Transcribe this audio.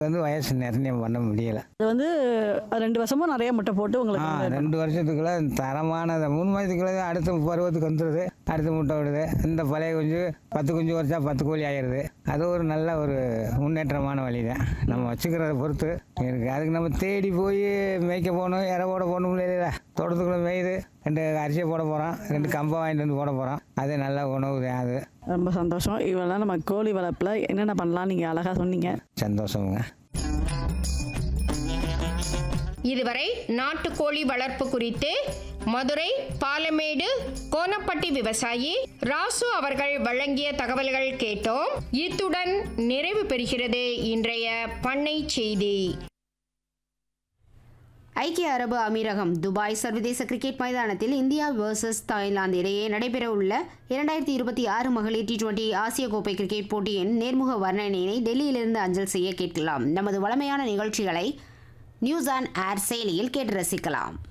வந்து வயசு நிர்ணயம் பண்ண முடியலை அது வந்து ரெண்டு வருஷமும் நிறைய முட்டை போட்டு ஆ உங்களுக்கு வந்து ரெண்டு வருஷத்துக்குள்ள தரமான அந்த மூணு மாதத்துக்குள்ள அடுத்த பருவத்துக்கு வந்துடுது அடுத்த முட்டை விடுது இந்த பழைய குஞ்சு பத்து குஞ்சு வச்சா பத்து கோழி ஆயிடுது அது ஒரு நல்ல ஒரு முன்னேற்றமான வழி தான் நம்ம வச்சுக்கிறத பொறுத்து இருக்குது அதுக்கு நம்ம தேடி போய் மேய்க்க போகணும் இற போட போகணும் இல்லையா தோட்டத்துக்குள்ளே மேயுது ரெண்டு அரிசியை போட போகிறோம் ரெண்டு கம்பை வாங்கிட்டு வந்து போட போகிறோம் அது நல்ல உணவு தான் அது ரொம்ப சந்தோஷம் இவெல்லாம் நம்ம கோழி வளர்ப்பில் என்னென்ன பண்ணலாம் நீங்கள் அழகாக சொன்னீங்க சந்தோஷமுங்க இதுவரை நாட்டுக்கோழி வளர்ப்பு குறித்து மதுரை பாலமேடு கோனப்பட்டி விவசாயி ராசு அவர்கள் வழங்கிய தகவல்கள் கேட்டோம் இத்துடன் நிறைவு பெறுகிறது இன்றைய பண்ணை செய்தி ஐக்கிய அரபு அமீரகம் துபாய் சர்வதேச கிரிக்கெட் மைதானத்தில் இந்தியா வெர்சஸ் தாய்லாந்து இடையே நடைபெறவுள்ள இரண்டாயிரத்தி இருபத்தி ஆறு மகளிர் டி டுவெண்டி ஆசிய கோப்பை கிரிக்கெட் போட்டியின் நேர்முக வர்ணனையினை டெல்லியிலிருந்து அஞ்சல் செய்ய கேட்கலாம் நமது வளமையான நிகழ்ச்சிகளை நியூஸ் ஆன் ஏர் செயலியில் கேட்டு ரசிக்கலாம்